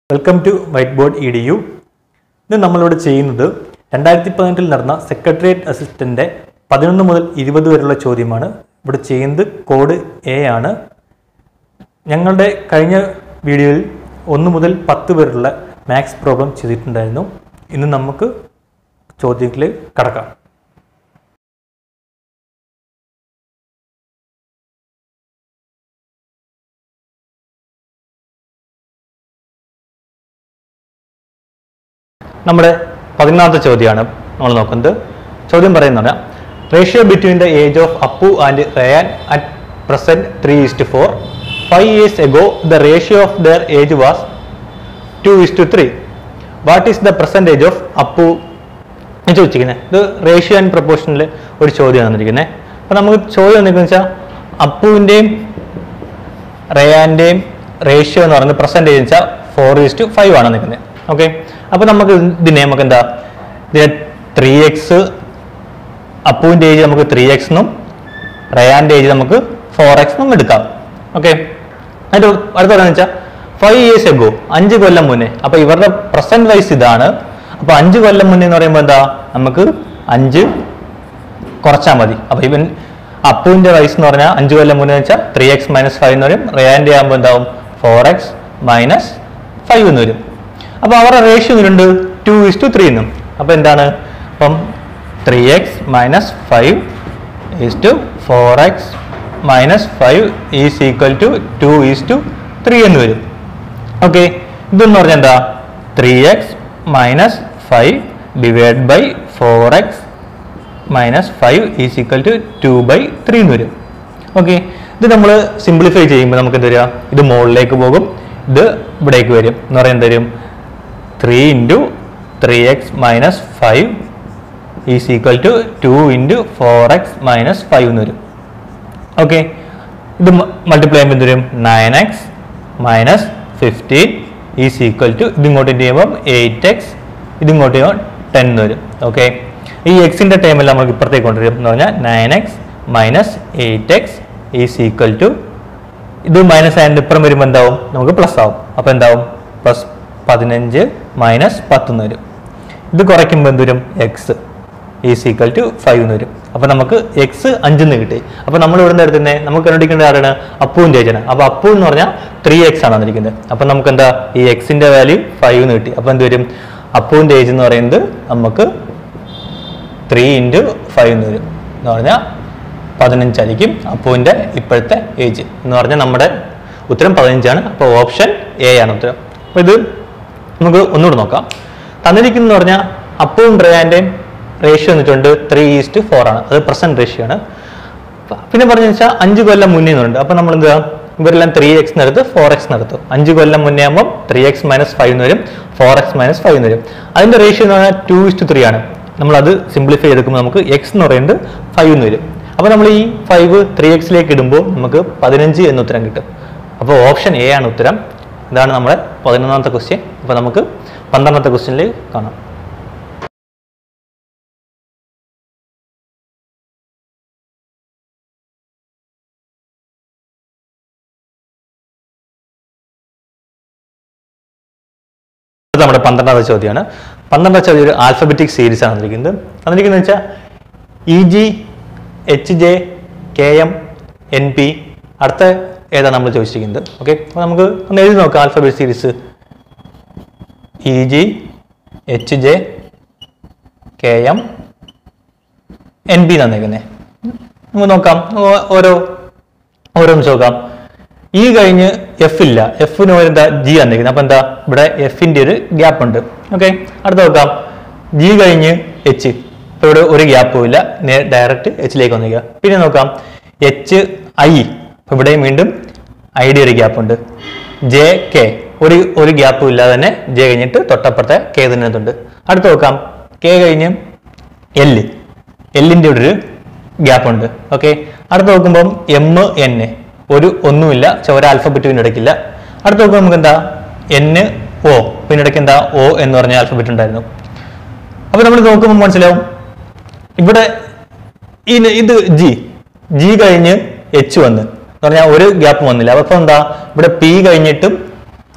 Welcome to white board E D U ഇന്ന് നമ്മളിവിടെ ചെയ്യുന്നത് രണ്ടായിരത്തി പതിനെട്ടിൽ നടന്ന സെക്രട്ടേറിയറ്റ് അസിസ്റ്റന്റ് പതിനൊന്ന് മുതൽ ഇരുപത് വരെയുള്ള ചോദ്യമാണ് ഇവിടെ ചെയ്യുന്നത് കോഡ് എ ആണ് ഞങ്ങളുടെ കഴിഞ്ഞ വീഡിയോയിൽ ഒന്ന് മുതൽ പത്ത് വരെയുള്ള മാത്സ് പ്രോബ്ലം ചെയ്തിട്ടുണ്ടായിരുന്നു ഇന്ന് നമുക്ക് ചോദ്യത്തിലേക്ക് കടക്കാം നമ്മുടെ പതിനാമത്തെ ചോദ്യമാണ് നമ്മൾ നോക്കുന്നത് ചോദ്യം പറയുന്നത് ratio between the age of Appu and Ryan at present three is to four five years ago the ratio of their age was two is to three what is the percentage of Appu എന്ന് ചോദിച്ചിരിക്കുന്നത് ഇത് റേഷ്യോ ആൻഡ് പ്രൊപ്പോർഷനിൽ ഒരു ചോദ്യം തന്നിരിക്കുന്നത് അപ്പോൾ നമുക്ക് ചോദ്യം എന്തെന്ന് വെച്ചാൽ അപ്പുവിൻ്റെയും റയാൻ്റെയും റേഷ്യോ എന്ന് പറയുന്നത് പെർസെൻറ്റേജ് എന്ന് വെച്ചാൽ ഫോർ ഈസ് ടു ഫൈവ് ആണ് നിൽക്കുന്നത് ഓക്കെ അപ്പോൾ നമുക്ക് ഇതിനെ നമുക്ക് എന്താ ഇതിനെ ത്രീ എക്സ് അപ്പുവിൻ്റെ ഏജ് നമുക്ക് ത്രീ എക്സ് എന്നും റയാൻ്റെ ഏജ് നമുക്ക് ഫോർ എക്സ് എന്നും എടുക്കാം ഓക്കെ അതിൻ്റെ അടുത്ത പറയുന്നത് വെച്ചാൽ ഫൈവ് ഇയേഴ്സ് എഗോ അഞ്ച് കൊല്ലം മുന്നേ അപ്പോൾ ഇവരുടെ പ്രസന്റ് വൈസ് ഇതാണ് അപ്പോൾ അഞ്ച് കൊല്ലം മുന്നേ എന്ന് പറയുമ്പോൾ എന്താ നമുക്ക് അഞ്ച് കുറച്ചാൽ മതി അപ്പോൾ ഇവൻ അപ്പുവിന്റെ വയസ്സ് എന്ന് പറഞ്ഞാൽ അഞ്ച് കൊല്ലം മുന്നേ വെച്ചാൽ ത്രീ എക്സ് മൈനസ് ഫൈവ് എന്ന് വരും റയാൻ്റെ ആകുമ്പോൾ എന്താവും ഫോർ എക്സ് മൈനസ് ഫൈവ് എന്ന് വരും അപ്പോൾ അവരുടെ റേഷ്യോ വരുന്നുണ്ട് ടു ഇസ് ടു ത്രീ എന്നും അപ്പോൾ എന്താണ് അപ്പം three X minus five is to four X minus five is equal to two is to three എന്ന് വരും ഓക്കെ ഇതെന്ന് പറഞ്ഞാൽ എന്താ three X minus five divide by four X minus five is equal to two by three എന്ന് വരും okay ഇത് നമ്മൾ simplify ചെയ്യുമ്പോൾ നമുക്ക് എന്ത് വരിക ഇത് മുകളിലേക്ക് പോകും ഇത് ഇവിടേക്ക് വരും എന്ന് പറയുന്നത് തരും three into three X minus five is equal to two into four X minus five എന്ന് വരും ഓക്കെ ഇത് മൾട്ടിപ്ലൈ ചെയ്യുമ്പോൾ എന്ത് വരും nine X minus fifteen is equal to ഇതിങ്ങോട്ട് ചെയ്യുമ്പോൾ എയ്റ്റ് എക്സ് ഇതിങ്ങോട്ട് ചെയ്യുമ്പോൾ ടെൻ എന്ന് വരും ഓക്കെ ഈ എക്സിൻ്റെ ടൈമിൽ നമുക്ക് ഇപ്പുറത്തേക്ക് കൊണ്ടുവരും എന്ന് പറഞ്ഞാൽ nine X minus eight X is equal to ഇത് മൈനസ് ആയതിൻ്റെ ഇപ്പുറം വരുമ്പോൾ എന്താവും നമുക്ക് പ്ലസ് ആവും അപ്പോൾ എന്താവും പ്ലസ് പതിനഞ്ച് മൈനസ് പത്ത് എന്ന് വരും ഇത് കുറയ്ക്കുമ്പോൾ എന്ത് വരും X is equal to five എന്ന് വരും അപ്പോൾ നമുക്ക് എക്സ് അഞ്ചെന്ന് കിട്ടി അപ്പോൾ നമ്മൾ ഇവിടെ നിന്ന് എടുക്കുന്നത് നമുക്ക് കണ്ടുപിടിക്കേണ്ട ആരാണ് അപ്പുവിൻ്റെ ഏജാണ് അപ്പോൾ അപ്പു എന്ന് പറഞ്ഞാൽ ത്രീ എക്സ് ആണ് വന്നിരിക്കുന്നത് അപ്പോൾ നമുക്ക് എന്താ ഈ എക്സിൻ്റെ വാല്യൂ ഫൈവ് എന്ന് കിട്ടി അപ്പോൾ എന്ത് വരും അപ്പുവിൻ്റെ ഏജ് എന്ന് പറയുന്നത് നമുക്ക് ത്രീ ഇൻറ്റു ഫൈവ് എന്ന് വരും എന്ന് പറഞ്ഞാൽ പതിനഞ്ചായിരിക്കും അപ്പുവിൻ്റെ ഇപ്പോഴത്തെ ഏജ് എന്ന് പറഞ്ഞാൽ നമ്മുടെ ഉത്തരം പതിനഞ്ചാണ് അപ്പോൾ ഓപ്ഷൻ എ ആണ് ഉത്തരം അപ്പോൾ ഇത് നമുക്ക് ഒന്നുകൂടെ നോക്കാം തന്നിരിക്കുന്നത് പറഞ്ഞാൽ അപ്പുവും റയാൻ്റെയും റേഷ്യോ എന്നിട്ടുണ്ട് ത്രീ ഈസ്റ്റ് ഫോർ ആണ് അത് പ്രസന്റ് റേഷ്യോ ആണ് പിന്നെ പറഞ്ഞു വെച്ചാൽ അഞ്ച് കൊല്ലം മുന്നേ എന്നുണ്ട് അപ്പോൾ നമ്മൾ എന്താ ഇവരെല്ലാം ത്രീ എക്സ് എടുത്ത് ഫോർ എക്സ് നടത്തും അഞ്ച് കൊല്ലം മുന്നേ ആകുമ്പോൾ ത്രീ എക്സ് മൈനസ് ഫൈവ് എന്ന് വരും ഫോർ എക്സ് മൈനസ് ഫൈവ് എന്ന് വരും അതിന്റെ റേഷ്യോ എന്ന് പറഞ്ഞാൽ ടു ഇസ്റ്റ് ത്രീ ആണ് നമ്മൾ അത് സിംപ്ലിഫൈ ചെയ്തെടുക്കുമ്പോൾ നമുക്ക് എക്സ് എന്ന് പറയുന്നത് ഫൈവ് എന്ന് വരും അപ്പോൾ നമ്മൾ ഈ ഫൈവ് ത്രീ എക്സിലേക്ക് ഇടുമ്പോൾ നമുക്ക് പതിനഞ്ച് എന്ന ഉത്തരം കിട്ടും അപ്പോൾ ഓപ്ഷൻ എ ആണ് ഉത്തരം ഇതാണ് നമ്മുടെ പതിനൊന്നാമത്തെ ക്വസ്റ്റ്യൻ അപ്പോൾ നമുക്ക് പന്ത്രണ്ടാമത്തെ ക്വസ്റ്റ്യനിലേക്ക് കാണാം അത് നമ്മുടെ പന്ത്രണ്ടാമത്തെ ചോദ്യമാണ് പന്ത്രണ്ടാമത്തെ ചോദ്യം ഒരു ആൽഫബറ്റിക് സീരീസ് ആണ് തന്നിരിക്കുന്നത് തന്നിരിക്കുന്നത് വെച്ചാൽ E G H J K M N P അടുത്ത ഏതാണ് നമ്മൾ ചോദിച്ചിരിക്കുന്നത് ഓക്കെ അപ്പോൾ നമുക്ക് ഒന്ന് എഴുതി നോക്കാം alphabet series E G H J K M N P തന്നേക്കുന്നത് നമുക്ക് നോക്കാം ഓ- ഓരോ ഓരോന്ന് നോക്കാം ഇ കഴിഞ്ഞ് എഫ് ഇല്ല എഫിന് എന്താ ജി തന്നിരിക്കുന്നത് അപ്പൊ എന്താ ഇവിടെ എഫിന്റെ ഒരു ഗ്യാപ്പ് ഉണ്ട് ഓക്കെ അടുത്ത നോക്കാം ജി കഴിഞ്ഞ് എച്ച് ഇപ്പൊ ഇവിടെ ഒരു ഗ്യാപ്പും ഇല്ല ഡയറക്റ്റ് എച്ചിലേക്ക് വന്നിരിക്കുക പിന്നെ നോക്കാം എച്ച് ഐ ഇപ്പൊ ഇവിടെ വീണ്ടും ഐ ഡി ഒരു ഗ്യാപ്പ് ഉണ്ട് ജെ കെ ഒരു ഒരു ഗ്യാപ്പും ഇല്ലാതെ തന്നെ ജെ കഴിഞ്ഞിട്ട് തൊട്ടപ്പുറത്തെ കെ തന്നെത്തുണ്ട് അടുത്ത് നോക്കാം കെ കഴിഞ്ഞ് എല് എല്ലിന്റെ ഇവിടെ ഒരു ഗ്യാപ്പ് ഉണ്ട് ഓക്കെ അടുത്ത് നോക്കുമ്പം എം എൻ ഒരു ഒന്നുമില്ല ചെ- ഒരു ആൽഫബറ്റ് പിന്നെ ഇടയ്ക്കില്ല അടുത്ത് നോക്കുമ്പോൾ നമുക്ക് എന്താ എൻ ഒ പിന്നെ ഇടയ്ക്ക് എന്താ ഒ എന്ന് പറഞ്ഞ ആൽഫബറ്റ് ഉണ്ടായിരുന്നു അപ്പൊ നമ്മൾ നോക്കുമ്പോൾ മനസ്സിലാവും ഇവിടെ ഈ ന- ഇത് ജി ജി കഴിഞ്ഞ് എച്ച് വന്ന് എന്ന് പറഞ്ഞാൽ ഒരു ഗ്യാപ്പ് വന്നില്ല അപ്പൊ എന്താ ഇവിടെ പി കഴിഞ്ഞിട്ടും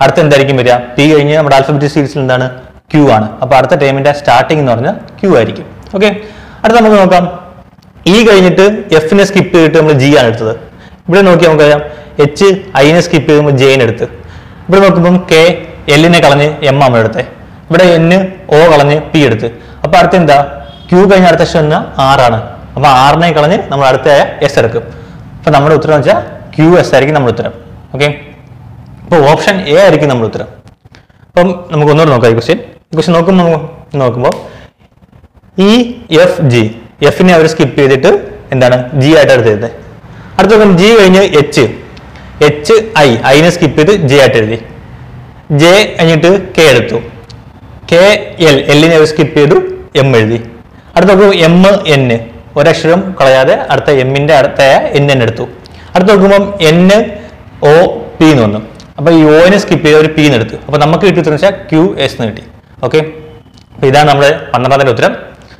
അടുത്ത എന്തായിരിക്കും വരിക പി കഴിഞ്ഞ് നമ്മുടെ ആൽഫബറ്റിക് സീരീസിൽ എന്താണ് ക്യൂ ആണ് അപ്പോൾ അടുത്ത ടൈമിന്റെ സ്റ്റാർട്ടിംഗ് എന്ന് പറഞ്ഞാൽ ക്യൂ ആയിരിക്കും ഓക്കെ അടുത്ത നമുക്ക് നോക്കാം ഇ കഴിഞ്ഞിട്ട് എഫിനെ സ്കിപ്പ് ചെയ്തിട്ട് നമ്മൾ ജി ആണ് എടുത്തത് ഇവിടെ നോക്കി നമുക്കറിയാം എച്ച് ഐനെ സ്കിപ്പ് ചെയ്ത് നമ്മൾ ജെയിനെ എടുത്ത് ഇവിടെ നോക്കുമ്പോൾ കെ എല്ലിനെ കളഞ്ഞ് എം ആണ് എടുത്തത് ഇവിടെ എൻ ഒ കളഞ്ഞ് പി എടുത്ത് അപ്പൊ അടുത്ത എന്താ ക്യൂ കഴിഞ്ഞ അടുത്ത അക്ഷരം എന്നാ ആറാണ് അപ്പൊ ആറിനെ കളഞ്ഞ് നമ്മൾ അടുത്ത എസ് എടുക്കും അപ്പൊ നമ്മുടെ ഉത്തരം വെച്ചാൽ ക്യൂ എസ് ആയിരിക്കും നമ്മുടെ ഉത്തരം ഓക്കെ അപ്പോൾ ഓപ്ഷൻ എ ആയിരിക്കും നമ്മുടെ ഉത്തരം അപ്പം നമുക്ക് ഒന്നുകൂടെ നോക്കാം ഈ ക്വസ്റ്റ്യൻ ഈ ക്വസ്റ്റ്യൻ നോക്കുമ്പോൾ നമുക്ക് നോക്കുമ്പോൾ ഇ എഫ് ജി എഫിനെ അവർ സ്കിപ്പ് ചെയ്തിട്ട് എന്താണ് ജി ആയിട്ട് എടുത്ത് അടുത്ത നോക്കാം ജി കഴിഞ്ഞ് എച്ച് എച്ച് ഐ ഐനെ സ്കിപ്പ് ചെയ്ത് ജെ ആയിട്ട് എഴുതി ജെ കഴിഞ്ഞിട്ട് കെ എടുത്തു കെ എൽ എല്ലിനെ അവർ സ്കിപ്പ് ചെയ്തു എം എഴുതി അടുത്ത നോക്കുമ്പോൾ എം എൻ ഒരക്ഷരം കളയാതെ അടുത്ത എമ്മിന്റെ അടുത്ത എൻ എൻ എടുത്തു അടുത്ത നോക്കുമ്പോൾ എൻ ഒ പി എന്ന് വന്നു അപ്പൊ ഈ ഒനെ സ്കിപ്പ് ചെയ്ത് ഒരു പി എന്ന് എടുത്തു അപ്പൊ നമുക്ക് കിട്ടി ഉത്തരം വെച്ചാൽ ക്യൂ എസ് എന്ന് കിട്ടി ഓക്കെ അപ്പൊ ഇതാണ് നമ്മുടെ പന്ത്രണ്ടാമത്തെ ഉത്തരം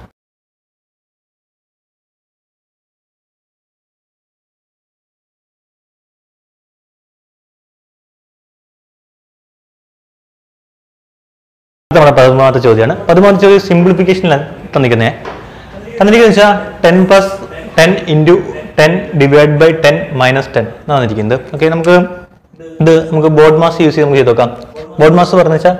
ഇത് നമ്മുടെ പതിമൂന്നാമത്തെ ചോദ്യമാണ് പതിമൂന്നാമത്തെ ചോദ്യം സിംപ്ലിഫിക്കേഷനിലാണ് തന്നിരിക്കുന്നത് തന്നിരിക്കുന്നത് വെച്ചാൽ ten plus ten into ten divide by ten minus ten എന്നാണ് തന്നിരിക്കുന്നത് ഓക്കെ നമുക്ക് ഇത് നമുക്ക് ബോർഡ് മാസ് യൂസ് ചെയ്ത് നമുക്ക് ചെയ്ത് നോക്കാം ബോർഡ് മാസ് പറഞ്ഞു വെച്ചാൽ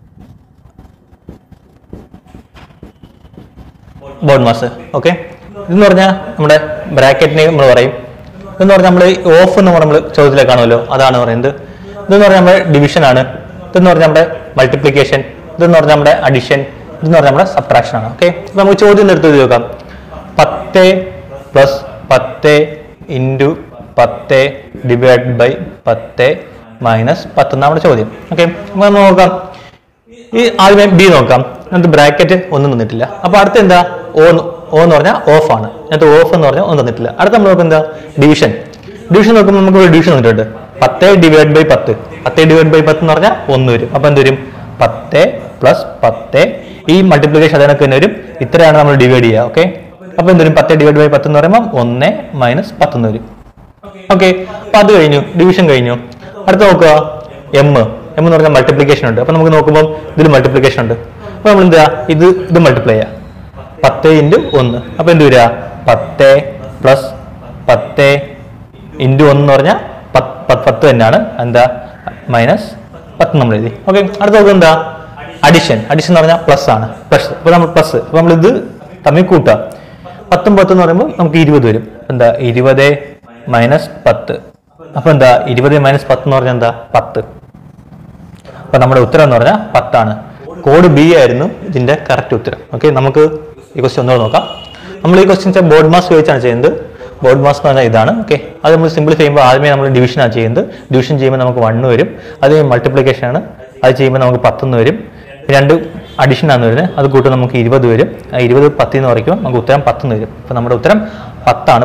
ബോർഡ് മാസ് ഓക്കെ ഇതെന്ന് പറഞ്ഞാൽ നമ്മുടെ ബ്രാക്കറ്റിനെ നമ്മൾ പറയും ഇതെന്ന് പറഞ്ഞാൽ നമ്മൾ ഓഫ് എന്ന് നമ്മൾ ചോദ്യത്തിലേക്ക് കാണുമല്ലോ അതാണ് പറയുന്നത് ഇതെന്ന് പറഞ്ഞാൽ നമ്മുടെ ഡിവിഷൻ ആണ് ഇതെന്ന് പറഞ്ഞാൽ നമ്മുടെ മൾട്ടിപ്ലിക്കേഷൻ ഇതെന്ന് പറഞ്ഞാൽ നമ്മുടെ അഡിഷൻ ഇതെന്ന് പറഞ്ഞാൽ നമ്മുടെ സബ്ട്രാക്ഷൻ ആണ് ഓക്കെ അപ്പൊ നമുക്ക് ചോദ്യം എടുത്ത് എഴുതി നോക്കാം പത്ത് പ്ലസ് പത്ത് ഇൻറ്റു പത്ത് ഡിവൈഡ് ബൈ പത്ത് മൈനസ് പത്ത് നമ്മുടെ ചോദ്യം ഓക്കെ അപ്പൊ നമുക്ക് നോക്കാം ഈ ആദ്യമേ ബി നോക്കാം എന്നിട്ട് ബ്രാക്കറ്റ് ഒന്നും തന്നിട്ടില്ല അപ്പൊ അടുത്ത എന്താ ഓ ഓ എന്ന് പറഞ്ഞാൽ ഓഫ് ആണ് എന്നിട്ട് ഓഫ് എന്ന് പറഞ്ഞാൽ ഒന്നും തന്നിട്ടില്ല അടുത്ത നമ്മൾ നോക്കുന്നത് എന്താ ഡിവിഷൻ ഡിവിഷൻ നോക്കുമ്പോൾ നമുക്ക് ഒരു ഡിവിഷൻ തന്നിട്ടുണ്ട് പത്ത് ഡിവൈഡ് ബൈ പത്ത് പത്ത് ഡിവൈഡ് ബൈ പത്ത് എന്ന് പറഞ്ഞാൽ ഒന്ന് വരും അപ്പൊ എന്ത് വരും പത്ത് പ്ലസ് പത്ത് ഈ മൾട്ടിപ്ലിക്കേഷൻ അതിനൊക്കെ തന്നെ വരും ഇത്രയാണ് നമ്മൾ ഡിവൈഡ് ചെയ്യുക ഓക്കെ അപ്പൊ എന്ത് വരും പത്ത് ഡിവൈഡ് ബൈ പത്ത് എന്ന് പറയുമ്പോൾ ഒന്ന് മൈനസ് പത്ത് എന്ന് വരും ഓക്കെ അപ്പൊ അത് കഴിഞ്ഞു ഡിവിഷൻ കഴിഞ്ഞു അടുത്ത നോക്കുക എം എം എന്ന് പറഞ്ഞാൽ മൾട്ടിപ്ലിക്കേഷൻ ഉണ്ട് അപ്പൊ നമുക്ക് നോക്കുമ്പോൾ ഇതിൽ മൾട്ടിപ്ലിക്കേഷൻ ഉണ്ട് അപ്പൊ നമ്മൾ എന്താ ഇത് ഇത് മൾട്ടിപ്ലൈ ചെയ്യാം പത്ത് ഇൻറ്റു ഒന്ന് അപ്പൊ എന്ത് വരിക പത്ത് പ്ലസ് പത്ത് ഇൻറ്റു ഒന്ന് എന്ന് പറഞ്ഞാൽ പത്ത് തന്നെയാണ് എന്താ മൈനസ് പത്ത് നമ്മൾ എഴുതി ഓക്കെ അടുത്ത നോക്കുക എന്താ അഡിഷൻ അഡിഷൻ എന്ന് പറഞ്ഞാൽ പ്ലസ് ആണ് പ്ലസ് അപ്പൊ നമ്മൾ പ്ലസ് അപ്പൊ നമ്മൾ ഇത് തമ്മിൽ കൂട്ടാം പത്തും പത്ത് എന്ന് പറയുമ്പോൾ നമുക്ക് ഇരുപത് വരും എന്താ ഇരുപത് മൈനസ് പത്ത് അപ്പൊ എന്താ ഇരുപത് മൈനസ് പത്ത് എന്ന് പറഞ്ഞാൽ എന്താ പത്ത് അപ്പൊ നമ്മുടെ ഉത്തരം എന്ന് പറഞ്ഞാൽ പത്താണ് കോഡ് ബി ആയിരുന്നു ഇതിന്റെ കറക്റ്റ് ഉത്തരം ഓക്കെ നമുക്ക് ഈ ക്വസ്റ്റ്യൻ ഒന്നുകൂടെ നോക്കാം നമ്മൾ ഈ ക്വസ്റ്റ്യൻ ബോർഡ് മാസ് വെച്ചാണ് ചെയ്യുന്നത് ബോർഡ് മാസ് എന്ന് പറഞ്ഞാൽ ഇതാണ് ഓക്കെ അത് നമ്മൾ സിമ്പിൾ ചെയ്യുമ്പോൾ ആദ്യമേ നമ്മൾ ഡിവിഷനാണ് ചെയ്യുന്നത് ഡിവിഷൻ ചെയ്യുമ്പോൾ നമുക്ക് വണ്ണ് വരും അത് മൾട്ടിപ്ലിക്കേഷൻ ആണ് അത് ചെയ്യുമ്പോൾ നമുക്ക് പത്തൊന്ന് വരും രണ്ട് അഡീഷൻ ആണ് വരുന്നത് അത് കൂട്ടും നമുക്ക് ഇരുപത് വരും ആ ഇരുപത് പത്തിൽ നിന്ന് കുറയ്ക്കുമ്പോൾ നമുക്ക് ഉത്തരം പത്തൊന്ന് വരും അപ്പൊ നമ്മുടെ ഉത്തരം പത്താണ്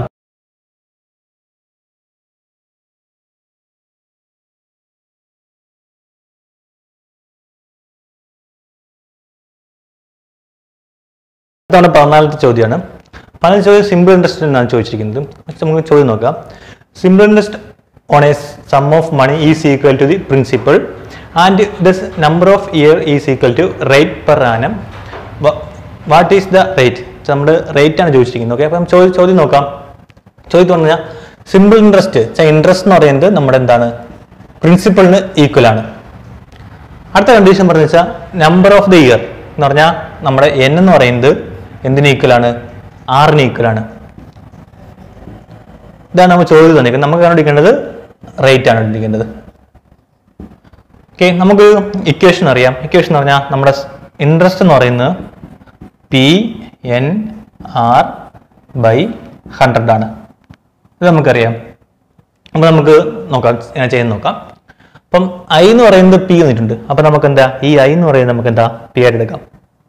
ഇതാണ് പതിനാലത്തെ ചോദ്യമാണ് പതിനാല് ചോദ്യം സിമ്പിൾ ഇൻട്രസ്റ്റ് എന്നാണ് ചോദിച്ചിരിക്കുന്നത് പക്ഷെ നമുക്ക് ചോദ്യം നോക്കാം simple interest on a sum of money is equal to the principal and this number of year is equal to rate per annum what is the rate നമ്മുടെ റേറ്റ് ആണ് ചോദിച്ചിരിക്കുന്നത് ഓക്കെ അപ്പം ചോദ്യം ചോദ്യം നോക്കാം ചോദ്യം പറഞ്ഞാൽ സിമ്പിൾ ഇൻട്രസ്റ്റ് ഇൻട്രസ്റ്റ് എന്ന് പറയുന്നത് നമ്മുടെ എന്താണ് പ്രിൻസിപ്പളിന് ഈക്വൽ ആണ് അടുത്ത കണ്ടീഷൻ പറഞ്ഞു വെച്ചാൽ നമ്പർ ഓഫ് ദി ഇയർ എന്ന് പറഞ്ഞാൽ നമ്മുടെ എൻ എന്ന് പറയുന്നത് എന്തിന് ഈക്വൽ ആണ് ആറിന് ഈക്വൽ ആണ് ഇതാണ് നമ്മൾ ചോദ്യം തന്നിരിക്കുന്നത് നമുക്ക് കണ്ടുപിടിക്കേണ്ടത് റേറ്റ് ആണ് കണ്ടുപിടിക്കേണ്ടത് ഓക്കെ നമുക്ക് ഇക്വേഷൻ അറിയാം ഇക്വേഷൻ എന്ന് പറഞ്ഞാൽ നമ്മുടെ ഇൻട്രസ്റ്റ് എന്ന് പറയുന്നത് P N R by hundred ആണ് ഇത് നമുക്കറിയാം അപ്പൊ നമുക്ക് നോക്കാം ഞാൻ ചെയ്യുന്ന നോക്കാം അപ്പം ഐ എന്ന് പറയുന്നത് പി വന്നിട്ടുണ്ട് അപ്പൊ നമുക്ക് എന്താ ഈ ഐ എന്ന് പറയുന്നത് നമുക്ക് എന്താ പി ആയിട്ട് എടുക്കാം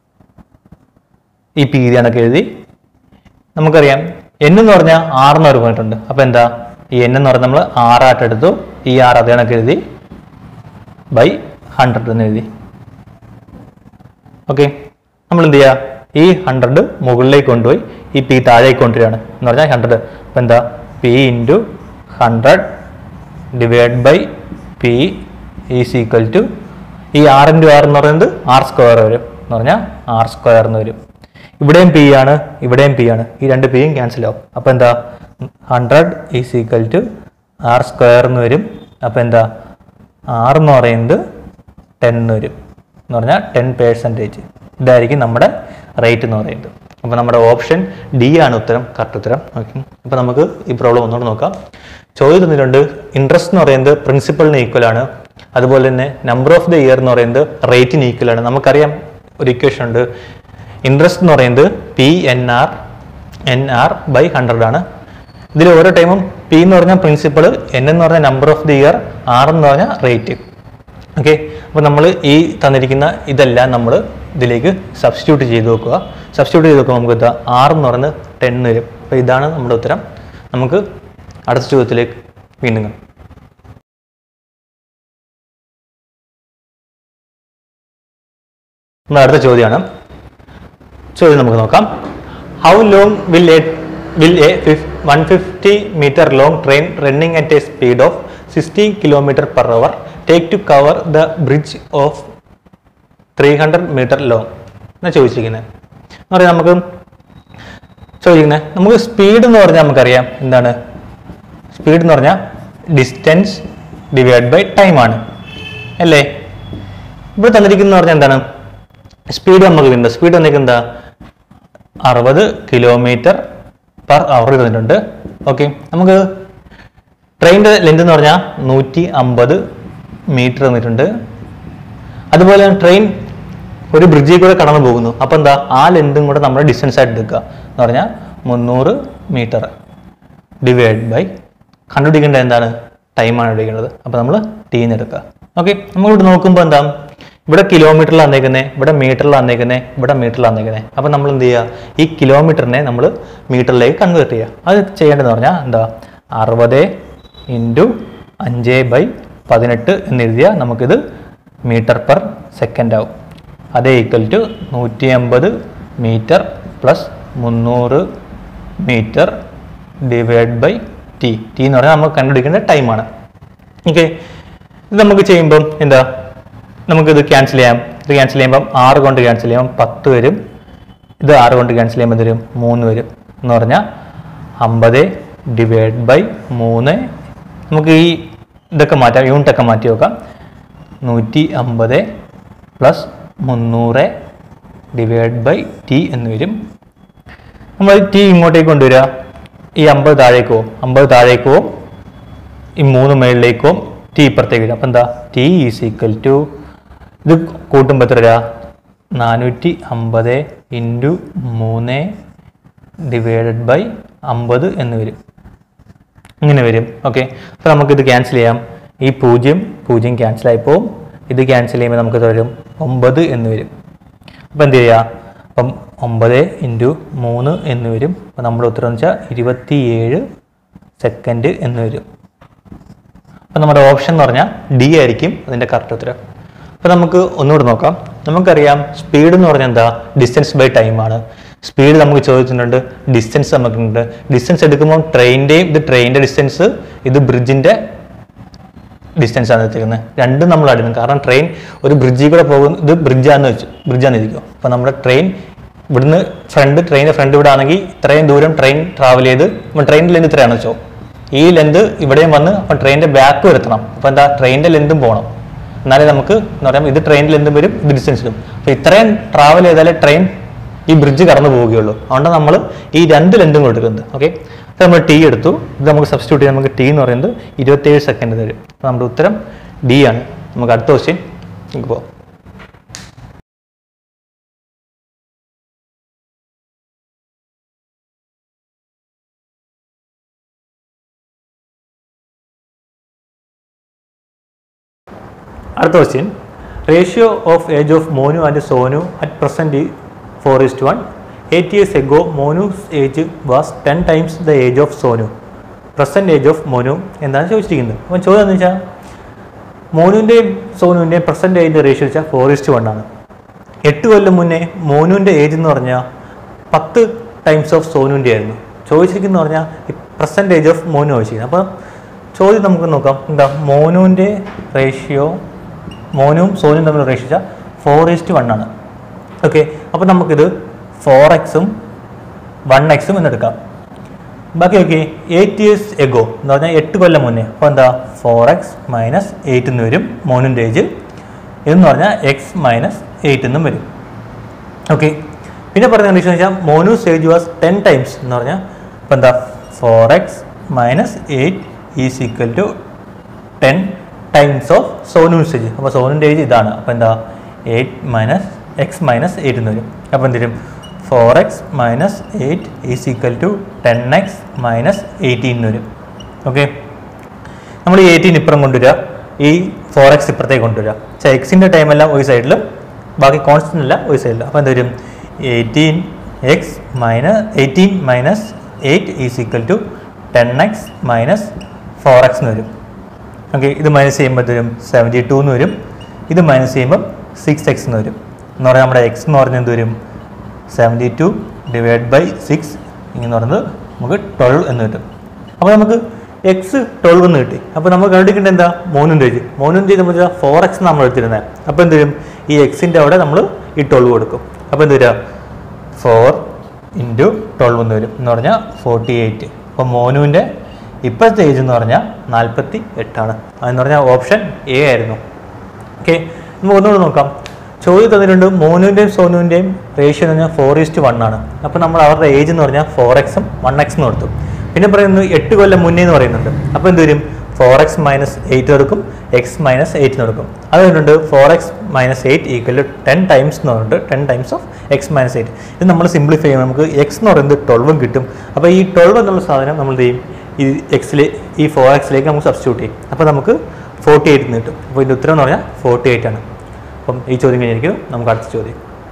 ഈ പി കണക്ക് എഴുതി നമുക്കറിയാം എൻ എന്ന് പറഞ്ഞാൽ ആറെന്ന് ഒരു പറഞ്ഞിട്ടുണ്ട് അപ്പൊ എന്താ ഈ എൻ എന്ന് പറഞ്ഞാൽ നമ്മൾ ആറായിട്ട് എടുത്തു ഈ ആറ് അതേ കണക്ക് എഴുതി ബൈ ഹൺഡ്രഡ് എന്ന് എഴുതി ഓക്കെ നമ്മൾ എന്ത് ചെയ്യുക ഈ ഹൺഡ്രഡ് മുകളിലേക്ക് കൊണ്ടുപോയി ഈ പി താഴേക്ക് കൊണ്ടുവരികയാണ് എന്ന് പറഞ്ഞാൽ ഹൺഡ്രഡ് അപ്പം എന്താ P into hundred divide by P is equal to ഈ ആർ ഇൻറ്റു ആർ എന്ന് പറയുന്നത് ആർ സ്ക്വയർ വരും എന്ന് പറഞ്ഞാൽ ആർ സ്ക്വയർ എന്ന് വരും ഇവിടെയും പി ആണ് ഇവിടെയും പി ആണ് ഈ രണ്ട് പിയും ക്യാൻസൽ ആവും അപ്പോൾ എന്താ hundred is equal to R square എന്ന് വരും അപ്പോൾ എന്താ ആർ എന്ന് പറയുന്നത് ടെൻ എന്ന് വരും എന്ന് പറഞ്ഞാൽ ടെൻ പേഴ്സൻറ്റേജ് ഇതായിരിക്കും നമ്മുടെ റേറ്റ് എന്ന് പറയുന്നത് അപ്പോൾ നമ്മുടെ ഓപ്ഷൻ ഡി ആണ് ഉത്തരം കറക്റ്റ് ഉത്തരം ഓക്കെ അപ്പോൾ നമുക്ക് ഈ പ്രോബ്ലം ഒന്നുകൂടെ നോക്കാം ചോദ്യം തന്നിട്ടുണ്ട് ഇൻട്രസ്റ്റ് എന്ന് പറയുന്നത് പ്രിൻസിപ്പളിന് ഈക്വൽ ആണ് അതുപോലെ തന്നെ നമ്പർ ഓഫ് ദ ഇയർ എന്ന് പറയുന്നത് റേറ്റിന് ഈക്വൽ ആണ് നമുക്കറിയാം ഒരു ഇക്വേഷൻ ഉണ്ട് ഇൻട്രസ്റ്റ് എന്ന് പറയുന്നത് P N R N R by hundred ആണ് ഇതിൽ ഓരോ ടൈമും പി എന്ന് പറഞ്ഞാൽ പ്രിൻസിപ്പൾ എൻ എന്ന് പറഞ്ഞാൽ number of the year R എന്ന് പറഞ്ഞാൽ റേറ്റ് ഓക്കെ അപ്പോൾ നമ്മൾ ഈ തന്നിരിക്കുന്ന ഇതെല്ലാം നമ്മൾ ഇതിലേക്ക് സബ്സ്റ്റിറ്റ്യൂട്ട് ചെയ്ത് നോക്കുക സബ്സ്റ്റിറ്റ്യൂട്ട് ചെയ്ത് നോക്കുമ്പോൾ നമുക്ക് ഇതാ ആർ എന്ന് പറയുന്നത് ടെൻ വരും അപ്പോൾ ഇതാണ് നമ്മുടെ ഉത്തരം നമുക്ക് അടുത്ത ചോദ്യത്തിലേക്ക് വീണ്ടും കാണാം നമ്മുടെ അടുത്ത ചോദ്യമാണ് ചോദ്യം നമുക്ക് നോക്കാം how long will a will a one fifty metre long train running at a speed of sixty kilometre per hour take to cover the bridge of three hundred metre long എന്നാണ് ചോദിച്ചിരിക്കുന്നത് എന്ന് പറയാം നമുക്ക് ചോദിക്കുന്നത് നമുക്ക് സ്പീഡ് എന്ന് പറഞ്ഞാൽ നമുക്കറിയാം എന്താണ് സ്പീഡ് എന്ന് പറഞ്ഞാൽ ഡിസ്റ്റൻസ് ഡിവൈഡ് ബൈ ടൈം ആണ് അല്ലേ ഇവിടെ തന്നിരിക്കുന്ന പറഞ്ഞാൽ എന്താണ് സ്പീഡ് നമുക്ക് ഉണ്ട് സ്പീഡ് തന്നിരിക്കുന്നത് എന്താ അറുപത് കിലോമീറ്റർ പെർ അവർ തന്നിട്ടുണ്ട് ഓക്കെ നമുക്ക് ട്രെയിനിൻ്റെ ലെന്ത് എന്ന് പറഞ്ഞാൽ നൂറ്റി അമ്പത് മീറ്റർ തന്നിട്ടുണ്ട് അതുപോലെ ട്രെയിൻ ഒരു ബ്രിഡ്ജിൽ കൂടെ കടന്നു പോകുന്നു അപ്പോൾ എന്താ ആ ലെന്തും കൂടെ നമ്മൾ ഡിസ്റ്റൻസ് ആയിട്ട് എടുക്കുക എന്ന് പറഞ്ഞാൽ മുന്നൂറ് മീറ്റർ ഡിവൈഡ് ബൈ കണ്ടുപിടിക്കേണ്ടത് എന്താണ് ടൈമാണ് എടുക്കേണ്ടത് അപ്പോൾ നമ്മൾ ടീന്ന് എടുക്കുക ഓക്കെ നമ്മളിവിടെ നോക്കുമ്പോൾ എന്താ ഇവിടെ കിലോമീറ്ററിൽ വന്നേക്കുന്നത് ഇവിടെ മീറ്ററിൽ വന്നേക്കുന്നത് ഇവിടെ മീറ്ററിൽ വന്നേക്കുന്നത് അപ്പോൾ നമ്മൾ എന്ത് ചെയ്യുക ഈ കിലോമീറ്ററിനെ നമ്മൾ മീറ്ററിലേക്ക് കൺവേർട്ട് ചെയ്യുക അത് ചെയ്യേണ്ടതെന്ന് പറഞ്ഞാൽ എന്താ അറുപത് ഇൻറ്റു അഞ്ച് ബൈ പതിനെട്ട് എന്നെഴുതിയാൽ നമുക്കിത് മീറ്റർ പെർ സെക്കൻഡ് ആവും അതേ ഈക്വൽ ടു നൂറ്റി അമ്പത് മീറ്റർ പ്ലസ് മുന്നൂറ് metre divide by T T എന്ന് പറഞ്ഞാൽ നമുക്ക് കണ്ടുപിടിക്കേണ്ട ടൈമാണ് ഓക്കെ ഇത് നമുക്ക് ചെയ്യുമ്പം എന്താ നമുക്കിത് ക്യാൻസൽ ചെയ്യാം ഇത് ക്യാൻസൽ ചെയ്യുമ്പം ആറ് കൊണ്ട് ക്യാൻസൽ ചെയ്യുമ്പം പത്ത് വരും ഇത് ആറ് കൊണ്ട് ക്യാൻസൽ ചെയ്യുമ്പോൾ തരും മൂന്ന് വരും എന്ന് പറഞ്ഞാൽ അമ്പത് ഡിവൈഡ് ബൈ മൂന്ന് നമുക്ക് ഈ ഇതൊക്കെ മാറ്റാം യൂണിറ്റ് ഒക്കെ മാറ്റി വെക്കാം നൂറ്റി അമ്പത് പ്ലസ് മുന്നൂറ് ഡിവൈഡ് ബൈ ടി എന്ന് വരും നമ്മൾ ടി ഇങ്ങോട്ടേക്ക് കൊണ്ടുവരിക ഈ അമ്പത് താഴേക്ക് പോകും അമ്പത് താഴേക്ക് പോകും ഈ മൂന്ന് മേളിലേക്ക് പോകും ടി ഇപ്പുറത്തേക്ക് വരും അപ്പം എന്താ ടി ഈസ് ഈക്വൽ ടു ഇത് കൂട്ടുമ്പോൾ എത്ര വരിക നാനൂറ്റി അമ്പത് ഇൻറ്റു മൂന്ന് ഡിവൈഡഡ് ബൈ അമ്പത് എന്ന് വരും ഇങ്ങനെ വരും ഓക്കെ അപ്പോൾ നമുക്കിത് ക്യാൻസൽ ചെയ്യാം ഈ പൂജ്യം പൂജ്യം ക്യാൻസൽ ആയി പോവും ഇത് ക്യാൻസൽ ചെയ്യുമ്പോൾ നമുക്ക് വരും ഒമ്പത് എന്ന് വരും അപ്പോൾ എന്ത് ചെയ്യുക അപ്പം ഒമ്പത് ഇൻറ്റു മൂന്ന് എന്ന് വരും അപ്പോൾ നമ്മുടെ ഉത്തരം എന്ന് വെച്ചാൽ ഇരുപത്തിയേഴ് സെക്കൻഡ് എന്ന് വരും അപ്പോൾ നമ്മുടെ ഓപ്ഷൻ എന്ന് പറഞ്ഞാൽ ഡി ആയിരിക്കും അതിൻ്റെ കറക്റ്റ് ഉത്തരം അപ്പോൾ നമുക്ക് ഒന്നുകൂടെ നോക്കാം നമുക്കറിയാം സ്പീഡ് എന്ന് പറഞ്ഞാൽ എന്താ ഡിസ്റ്റൻസ് ബൈ ടൈമാണ് സ്പീഡ് നമുക്ക് ചോദിച്ചിട്ടുണ്ട് ഡിസ്റ്റൻസ് നമുക്കുണ്ട് ഡിസ്റ്റൻസ് എടുക്കുമ്പോൾ ട്രെയിനിൻ്റെയും ഇത് ട്രെയിനിൻ്റെ ഡിസ്റ്റൻസ് ഇത് ബ്രിഡ്ജിൻ്റെ ഡിസ്റ്റൻസ് ആണ് എത്തിക്കുന്നത് രണ്ടും നമ്മൾ അടിക്കണം കാരണം ട്രെയിൻ ഒരു ബ്രിഡ്ജിൽ കൂടെ പോകുന്ന ഇത് ബ്രിഡ്ജാന്ന് വെച്ചു ബ്രിഡ്ജാന്ന് ഇരിക്കും അപ്പോൾ നമ്മുടെ ട്രെയിൻ ഇവിടുന്ന് ഫ്രണ്ട് ട്രെയിനിൻ്റെ ഫ്രണ്ട് ഇവിടെ ആണെങ്കിൽ ഇത്രയും ദൂരം ട്രെയിൻ ട്രാവൽ ചെയ്ത് ട്രെയിനിൻ്റെ ലെന്ത് ഇത്രയാണെന്ന് വെച്ചോ ഈ ലെന്ത് ഇവിടെയും വന്ന് അപ്പോൾ ട്രെയിനിൻ്റെ ബാക്ക് വരുത്തണം അപ്പോൾ എന്താ ട്രെയിനിൻ്റെ ലെന്തും പോകണം എന്നാലേ നമുക്ക് എന്ന് പറയുമ്പോൾ ഇത് ട്രെയിനിൽ ലെന്തും വരും ഇത് ഡിസ്റ്റൻസ് വരും അപ്പോൾ ഇത്രയും ട്രാവൽ ചെയ്താലേ ട്രെയിൻ ഈ ബ്രിഡ്ജ് കടന്നു പോവുകയുള്ളൂ അതുകൊണ്ട് നമ്മൾ ഈ രണ്ട് ലെന്തും കൊടുക്കുന്നത് ഓക്കെ അപ്പോൾ നമ്മൾ ടി എടുത്തു ഇത് നമുക്ക് സബ്സ്റ്റിറ്റ്യൂട്ട് ചെയ്യാൻ നമുക്ക് ടി എന്ന് പറയുന്നത് ഇരുപത്തേഴ് സെക്കൻഡ് തരും അപ്പോൾ നമ്മുടെ ഉത്തരം ഡി ആണ് നമുക്ക് അടുത്ത ക്വസ്റ്റ്യൻ നമുക്ക് പോകാം അടുത്ത question ratio of age of Monu and Sonu at present four is to one eight years ago Monu's age was ten times the age of Sonu present age of Monu എന്നാണ് ചോദിച്ചിരിക്കുന്നത് അപ്പം ചോദ്യം എന്ന് വെച്ചാൽ മോനുവിൻ്റെയും സോനുവിൻ്റെയും പ്രസന്റ് ഏജ് റേഷ്യോ വെച്ചാൽ ഫോർ ഇസ്റ്റ് വൺ ആണ് എട്ട് കൊല്ലം മുന്നേ മോനുവിൻ്റെ ഏജ് എന്ന് പറഞ്ഞാൽ പത്ത് ടൈംസ് ഓഫ് സോനുവിൻ്റെ ആയിരുന്നു ചോദിച്ചിരിക്കുന്ന പറഞ്ഞാൽ ഈ പ്രസന്റ് ഏജ് ഓഫ് മോനു ചോദിച്ചിരിക്കുന്നത് അപ്പം ചോദ്യം നമുക്ക് നോക്കാം എന്താ മോനുവിൻ്റെ റേഷ്യോ മോനും സോനും തമ്മിൽ റേഷ്യ ഫോർ ഈസ്റ്റ് വൺ ആണ് ഓക്കെ അപ്പോൾ നമുക്കിത് ഫോർ എക്സും വൺ എക്സും എന്നെടുക്കാം ബാക്കി ഓക്കെ എയ്റ്റ് ഇയേഴ്സ് എഗോ എന്ന് പറഞ്ഞാൽ എട്ട് കൊല്ലം മുന്നേ അപ്പോൾ എന്താ ഫോർ എക്സ് മൈനസ് എയ്റ്റ് എന്ന് വരും മോനിൻ്റെ ഏജ് ഇതെന്ന് പറഞ്ഞാൽ എക്സ് മൈനസ് എയ്റ്റ് എന്നും വരും ഓക്കെ പിന്നെ പറയുന്ന കണ്ടീഷൻ വെച്ചാൽ Monu's age was ten times എന്ന് പറഞ്ഞാൽ അപ്പോൾ എന്താ four X minus eight is equal to ten times of Sonu's age അപ്പോൾ സോനുൻ്റെ ഏജ് ഇതാണ് അപ്പോൾ എന്താ eight minus X minus eight എന്ന് വരും അപ്പോൾ എന്ത് വരും four X minus eight is equal to ten X minus eighteen എന്ന് വരും ഓക്കെ നമ്മൾ ഈ എയ്റ്റീൻ ഇപ്പുറം കൊണ്ടുവരിക ഈ ഫോർ എക്സ് ഇപ്പുറത്തേക്ക് കൊണ്ടുവരിക പക്ഷേ എക്സിൻ്റെ ടൈമെല്ലാം ഒരു സൈഡിലും ബാക്കി കോൺസ്റ്റൻ്റ് അല്ല ഒരു സൈഡിൽ അപ്പോൾ എന്ത് വരും eighteen X minus eighteen minus eight is equal to ten X minus four X എന്ന് വരും ഓക്കെ ഇത് മൈനസ് ചെയ്യുമ്പോൾ എന്ത് വരും സെവൻറ്റി ടു എന്ന് വരും ഇത് മൈനസ് ചെയ്യുമ്പോൾ സിക്സ് എക്സ് എന്ന് വരും എന്ന് പറഞ്ഞാൽ നമ്മുടെ എക്സ് എന്ന് പറഞ്ഞാൽ എന്ത് വരും seventy two divide by six ഇങ്ങനെ പറയുന്നത് നമുക്ക് ട്വൽവ് എന്ന് കിട്ടും അപ്പോൾ നമുക്ക് എക്സ് ട്വൽവ് എന്ന് കിട്ടി അപ്പോൾ നമുക്ക് കണ്ടുപിടിക്കേണ്ടത് എന്താ മോനിൻ്റെ ഏജ് മോനിൻ്റെ ഏജ് നമ്മൾ ഫോർ എക്സ് നമ്മൾ എടുത്തിരുന്നത് അപ്പോൾ എന്ത് വരും ഈ എക്സിൻ്റെ അവിടെ നമ്മൾ ഈ ട്വൽവ് കൊടുക്കും അപ്പോൾ എന്ത് വരിക ഫോർ ഇൻറ്റു ട്വൽവ് എന്ന് വരും എന്ന് പറഞ്ഞാൽ ഫോർട്ടി എയ്റ്റ് അപ്പോൾ മോനുവിൻ്റെ ഇപ്പോഴത്തെ ഏജ് എന്ന് പറഞ്ഞാൽ നാൽപ്പത്തി എട്ടാണ് അതെന്ന് പറഞ്ഞാൽ ഓപ്ഷൻ എ ആയിരുന്നു ഓക്കെ നമുക്ക് ഒന്നുകൂടെ നോക്കാം ചോദ്യം തന്നിട്ടുണ്ട് മോനുവിൻ്റെയും സോനുവിൻ്റെയും റേഷ്യോ എന്ന് പറഞ്ഞാൽ ഫോർ ഈസ്റ്റ് വൺ ആണ് അപ്പോൾ നമ്മൾ അവരുടെ ഏജ് എന്ന് പറഞ്ഞാൽ ഫോർ എക്സും വൺ എക്സും കൊടുത്തു പിന്നെ പറയുന്നത് എട്ട് കൊല്ലം മുന്നേ എന്ന് പറയുന്നുണ്ട് അപ്പോൾ എന്ത് വരും ഫോർ എക്സ് മൈനസ് എയ്റ്റ് കൊടുക്കും എക്സ് മൈനസ് എയ്റ്റ് കൊടുക്കും അത് വരുന്നുണ്ട് four X minus eight equal to ten times എന്ന് പറഞ്ഞിട്ട് ten times of X minus eight ഇത് നമ്മൾ സിംപ്ലിഫൈ ചെയ്യുമ്പോൾ നമുക്ക് എക്സ് എന്ന് പറയുന്നത് ട്വൽവും കിട്ടും അപ്പോൾ ഈ ട്വൽവ് എന്നുള്ള സാധനം നമ്മൾ എന്ത് ചെയ്യും ഈ എക്സിൽ ഈ ഫോർ എക്സിലേക്ക് നമുക്ക് സബ്സ്റ്റിറ്റ്യൂട്ട് ചെയ്യും അപ്പോൾ നമുക്ക് ഫോർട്ടി എയ്റ്റ് കിട്ടും അപ്പോൾ ഇതിൻ്റെ ഉത്തരം എന്ന് പറഞ്ഞാൽ ഫോർട്ടി എയ്റ്റ് ആണ് അപ്പം ഈ ചോദ്യം കഴിഞ്ഞിരിക്കും നമുക്ക് അടുത്ത ചോദ്യം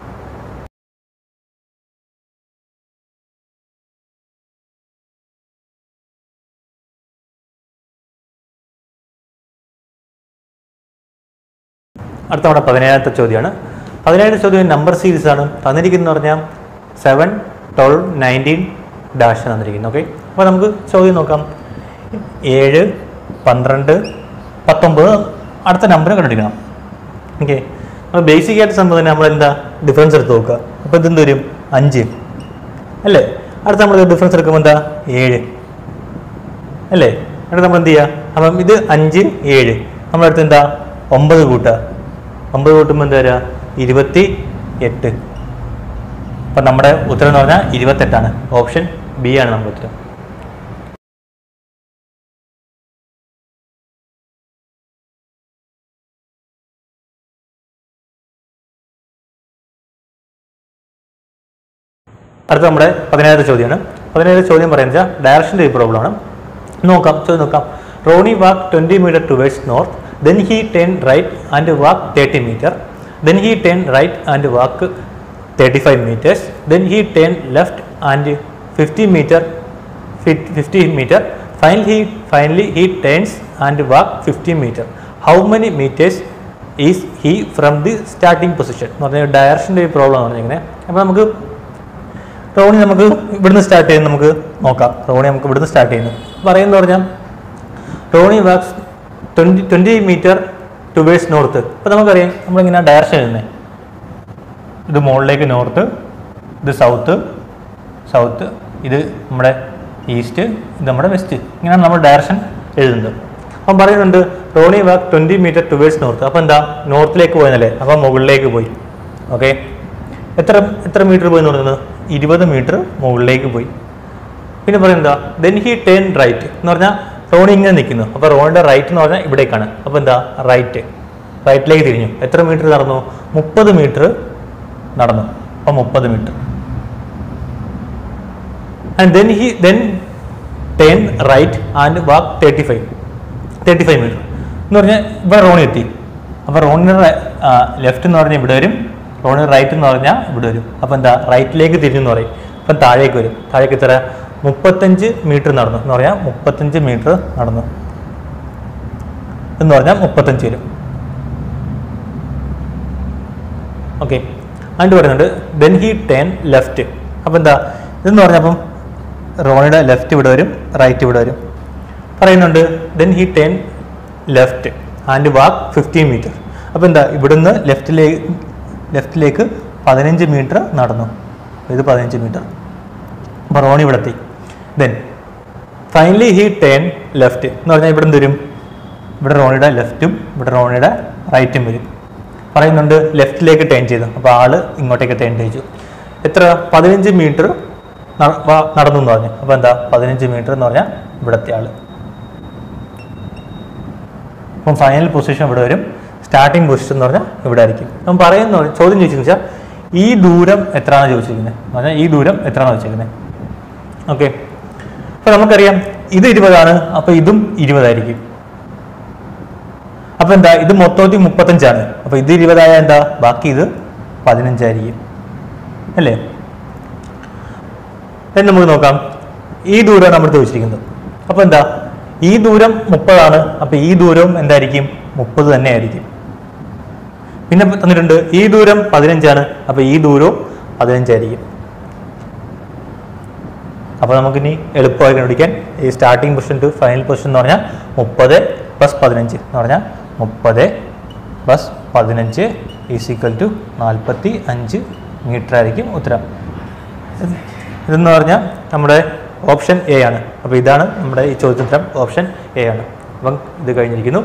അടുത്ത നമ്മുടെ പതിനേഴാമത്തെ ചോദ്യമാണ് പതിനേഴാമത്തെ ചോദ്യം നമ്പർ സീരീസ് ആണ് തന്നിരിക്കുന്നത് പറഞ്ഞാൽ സെവൻ ട്വൽവ് നയൻറ്റീൻ ഡാഷ് തന്നിരിക്കുന്നു ഓക്കെ അപ്പോൾ നമുക്ക് ചോദ്യം നോക്കാം ഏഴ് പന്ത്രണ്ട് പത്തൊമ്പത് അടുത്ത നമ്പർ കണ്ടുപിടിക്കണം ഓക്കെ അപ്പോൾ ബേസിക് ആയിട്ട് സംഭവം തന്നെ നമ്മൾ എന്താ ഡിഫറൻസ് എടുത്ത് നോക്കുക അപ്പോൾ ഇതെന്ത് വരും അഞ്ച് അല്ലേ അടുത്ത നമ്മൾ ഡിഫറൻസ് എടുക്കുമ്പോൾ എന്താ ഏഴ് അല്ലേ അടുത്ത നമ്മൾ എന്ത് ചെയ്യുക അപ്പം ഇത് അഞ്ച് ഏഴ് നമ്മുടെ അടുത്ത് എന്താ ഒമ്പത് കൂട്ടുക ഒമ്പത് കൂട്ടുമ്പോൾ എന്താ വരിക ഇരുപത്തി എട്ട് അപ്പം നമ്മുടെ ഉത്തരം എന്ന് പറഞ്ഞാൽ ഇരുപത്തെട്ടാണ് ഓപ്ഷൻ ബി ആണ് നമ്മുടെ ഉത്തരം അടുത്ത നമ്മുടെ പതിനേഴാമത്തെ ചോദ്യമാണ് പതിനേഴാമത്തെ ചോദ്യം പറയുന്നത് ഡയറക്ഷൻ്റെ ഒരു പ്രോബ്ലമാണ് നോക്കാം ചോദ്യം നോക്കാം Ronnie walk twenty metre towards north then he turn right and walk thirty metre then he turn right and walk thirty five metres then he turn left and fifty metre fifty metre final he finally he turns and walk fifty metre how many metres is he from the starting position എന്ന് പറഞ്ഞാൽ ഡയറക്ഷൻ്റെ ഒരു problem ആണ് പറഞ്ഞിരിക്കുന്നത് അപ്പോൾ നമുക്ക് റോണി നമുക്ക് ഇവിടുന്ന് start ചെയ്യുന്നത് നമുക്ക് നോക്കാം റോണി നമുക്ക് ഇവിടുന്ന് സ്റ്റാർട്ട് ചെയ്യുന്നു പറയുന്നത് പറഞ്ഞാൽ Ronnie walks twenty twenty metre towards north അപ്പോൾ നമുക്കറിയാം നമ്മളിങ്ങനെ ഡയറക്ഷൻ എഴുതുന്നത് ഇത് മുകളിലേക്ക് നോർത്ത് ഇത് സൗത്ത് സൗത്ത് ഇത് നമ്മുടെ ഈസ്റ്റ് ഇത് നമ്മുടെ വെസ്റ്റ് ഇങ്ങനെയാണ് നമ്മൾ ഡയറക്ഷൻ എഴുതുന്നത് അപ്പം പറയുന്നുണ്ട് Ronnie walk twenty metre towards north അപ്പോൾ എന്താ നോർത്തിലേക്ക് പോയെന്നല്ലേ അപ്പോൾ മുകളിലേക്ക് പോയി ഓക്കെ എത്ര എത്ര മീറ്റർ പോയി എന്ന് പറയുന്നത് ഇരുപത് മീറ്റർ മുകളിലേക്ക് പോയി പിന്നെ പറയുന്നത് എന്താ ദെൻ ഹി ടേൺ റൈറ്റ് എന്ന് പറഞ്ഞാൽ റോണി ഇങ്ങനെ നിൽക്കുന്നു അപ്പോൾ റോണിൻ്റെ റൈറ്റ് എന്ന് പറഞ്ഞാൽ ഇവിടേക്കാണ് അപ്പോൾ എന്താ റൈറ്റ് റൈറ്റിലേക്ക് തിരിഞ്ഞു എത്ര മീറ്റർ നടന്നു മുപ്പത് മീറ്റർ നടന്നു അപ്പോൾ മുപ്പത് metre and then he then turn right and walk thirty five thirty five metre എന്ന് പറഞ്ഞാൽ ഇവിടെ റോണി എത്തി അപ്പോൾ റോണിന് ലെഫ്റ്റ് എന്ന് പറഞ്ഞാൽ ഇവിടെ വരും റോണിന് റൈറ്റ് എന്ന് പറഞ്ഞാൽ ഇവിടെ വരും അപ്പോൾ എന്താ റൈറ്റിലേക്ക് തിരിഞ്ഞു എന്ന് പറയും അപ്പം താഴേക്ക് വരും താഴേക്ക് എത്ര മുപ്പത്തഞ്ച് മീറ്റർ നടന്നു എന്ന് പറഞ്ഞാൽ മുപ്പത്തഞ്ച് മീറ്റർ നടന്നു എന്ന് പറഞ്ഞാൽ മുപ്പത്തഞ്ച് വരും ഓക്കെ അതിൻ്റെ പറയുന്നുണ്ട് ദെൻ ഹി ടേൺ ലെഫ്റ്റ് അപ്പോൾ എന്താ ഇതെന്ന് പറഞ്ഞപ്പം റോണിയുടെ ലെഫ്റ്റ് ഇവിടെ വരും റൈറ്റ് ഇവിടെ വരും പറയുന്നുണ്ട് then he turn left and walk fifteen metre അപ്പോൾ എന്താ ഇവിടുന്ന് ലെഫ്റ്റിലേക്ക് ലെഫ്റ്റിലേക്ക് പതിനഞ്ച് മീറ്റർ നടന്നു ഇത് പതിനഞ്ച് മീറ്റർ അപ്പോൾ റോണി ഇവിടെ എത്തി then finally he turn left എന്ന് പറഞ്ഞാൽ ഇവിടെ എന്ത് വരും ഇവിടെ റോണിയുടെ ലെഫ്റ്റും ഇവിടെ റോണിയുടെ റൈറ്റും വരും പറയുന്നുണ്ട് ലെഫ്റ്റിലേക്ക് ടേൺ ചെയ്തു അപ്പോൾ ആള് ഇങ്ങോട്ടേക്ക് ടേൺ ചെയ്തു എത്ര പതിനഞ്ച് മീറ്റർ നടന്നു എന്ന് പറഞ്ഞു അപ്പോൾ എന്താ പതിനഞ്ച് മീറ്റർ എന്ന് പറഞ്ഞാൽ ഇവിടുത്തെ ആള് അപ്പം ഫൈനൽ പൊസിഷൻ ഇവിടെ വരും സ്റ്റാർട്ടിംഗ് പൊസിഷൻ എന്ന് പറഞ്ഞാൽ ഇവിടെ ആയിരിക്കും അപ്പം പറയുന്ന ചോദ്യം ചോദിച്ചെന്ന് വെച്ചാൽ ഈ ദൂരം എത്രയാണ് ചോദിച്ചിരിക്കുന്നത് എന്ന് പറഞ്ഞാൽ ഈ ദൂരം എത്രയാണ് ചോദിച്ചിരിക്കുന്നത് ഓക്കെ അപ്പോൾ നമുക്കറിയാം ഇത് ഇരുപതാണ് അപ്പോൾ ഇതും ഇരുപതായിരിക്കും അപ്പോൾ എന്താ ഇത് മൊത്തത്തിൽ മുപ്പത്തഞ്ചാണ് അപ്പോൾ ഇത് ഇരുപതായ എന്താ ബാക്കി ഇത് പതിനഞ്ചായിരിക്കും അല്ലേ എന്ന് നമുക്ക് നോക്കാം ഈ ദൂരം നമ്മൾ ചോദിച്ചിരിക്കുന്നത് അപ്പോൾ എന്താ ഈ ദൂരം മുപ്പതാണ് അപ്പോൾ ഈ ദൂരവും എന്തായിരിക്കും മുപ്പത് തന്നെ ആയിരിക്കും പിന്നെ തന്നിട്ടുണ്ട് ഈ ദൂരം പതിനഞ്ചാണ് അപ്പോൾ ഈ ദൂരവും പതിനഞ്ചായിരിക്കും അപ്പോൾ നമുക്കിനി എളുപ്പമായി കണ്ടുപിടിക്കാൻ ഈ starting position to final position എന്ന് പറഞ്ഞാൽ മുപ്പത് പ്ലസ് പതിനഞ്ച് എന്ന് പറഞ്ഞാൽ മുപ്പത് പ്ലസ് പതിനഞ്ച് ഈസിക്കൽ ടു നാൽപ്പത്തി അഞ്ച് മീറ്റർ ആയിരിക്കും ഉത്തരം ഇതെന്ന് പറഞ്ഞാൽ നമ്മുടെ ഓപ്ഷൻ എ ആണ് അപ്പോൾ ഇതാണ് നമ്മുടെ ഈ ചോദ്യോത്തരം ഓപ്ഷൻ എ ആണ് അപ്പം ഇത് കഴിഞ്ഞിരിക്കുന്നു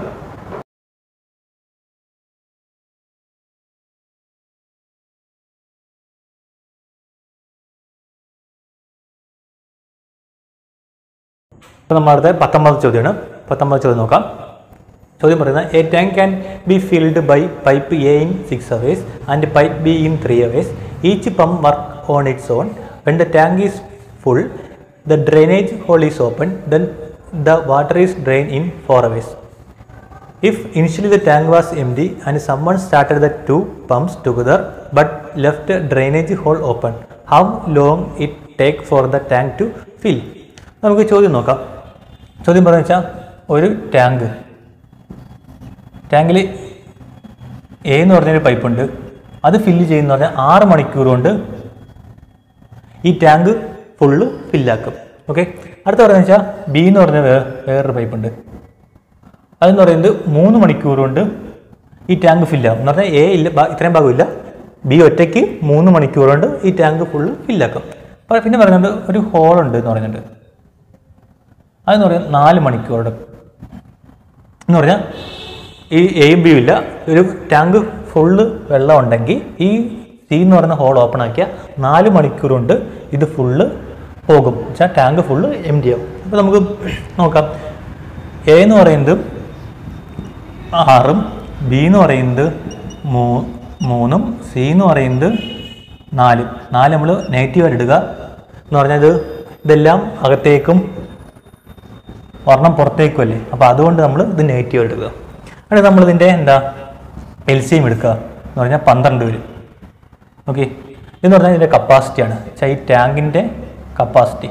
ഇപ്പം നമ്മൾ അടുത്ത പത്തൊമ്പത് ചോദ്യമാണ് പത്തൊമ്പത് ചോദ്യം നോക്കാം ചോദ്യം പറയുന്നത് a tank can be filled by pipe A in six hours and pipe B in three hours each pump work on its own when the tank is full the drainage hole is open then the water is drain in four hours If initially the tank was empty and someone started the two pumps together but left a drainage hole open, how long it take for the tank to fill? നമുക്ക് ചോദ്യം നോക്കാം ചോദ്യം പറഞ്ഞു വെച്ചാൽ ഒരു tank ടാങ്കിൽ A എന്ന് പറഞ്ഞൊരു പൈപ്പുണ്ട് അത് ഫില്ല് ചെയ്യുന്ന പറഞ്ഞാൽ ആറ് മണിക്കൂർ കൊണ്ട് ഈ ടാങ്ക് ഫുള്ള് ഫില്ലാക്കും ഓക്കെ അടുത്ത പറഞ്ഞു വെച്ചാൽ ബി എന്ന് പറഞ്ഞ വേ- വേറൊരു പൈപ്പുണ്ട് അതെന്ന് പറയുന്നത് മൂന്ന് മണിക്കൂർ കൊണ്ട് ഈ ടാങ്ക് ഫില്ലാവും എന്ന് പറഞ്ഞാൽ എ ഇല്ല ബാ- ഇത്രയും ഭാഗമില്ല ബി ഒറ്റയ്ക്ക് മൂന്ന് മണിക്കൂർ കൊണ്ട് ഈ ടാങ്ക് ഫുള്ള് ഫില്ലാക്കും അപ്പോൾ പിന്നെ പറയുന്നുണ്ട് ഒരു ഹോൾ ഉണ്ട് എന്ന് പറയുന്നുണ്ട് അതെന്ന് പറയുന്നത് നാല് മണിക്കൂർ എന്ന് പറഞ്ഞാൽ ഈ എയും ബിയും ഇല്ല ഒരു ടാങ്ക് ഫുള്ള് വെള്ളം ഉണ്ടെങ്കിൽ ഈ സി എന്ന് പറയുന്ന ഹോൾ ഓപ്പൺ ആക്കിയാൽ നാല് മണിക്കൂർ കൊണ്ട് ഇത് ഫുള്ള് പോകും വെച്ചാൽ ടാങ്ക് ഫുള്ള് എം ഡി ആവും അപ്പോൾ നമുക്ക് നോക്കാം എ എന്ന് പറയുന്നത് ആറും ബി എന്ന് പറയുന്നത് മൂ മൂന്നും സി എന്ന് പറയുന്നത് നാലും നാല് നമ്മൾ നെഗറ്റീവായിട്ട് ഇടുക എന്ന് പറഞ്ഞാൽ ഇത് ഇതെല്ലാം അകത്തേക്കും ഒരെണ്ണം പുറത്തേക്കും അല്ലേ അപ്പോൾ അതുകൊണ്ട് നമ്മൾ ഇത് നെഗറ്റീവ് എടുക്കുക എന്നിട്ട് നമ്മൾ ഇതിൻ്റെ എന്താ എൽ സി എം എടുക്കുക എന്ന് പറഞ്ഞാൽ പന്ത്രണ്ട് വരും ഓക്കെ ഇതെന്ന് പറഞ്ഞാൽ ഇതിൻ്റെ കപ്പാസിറ്റിയാണ് വെച്ചാൽ ഈ ടാങ്കിൻ്റെ കപ്പാസിറ്റി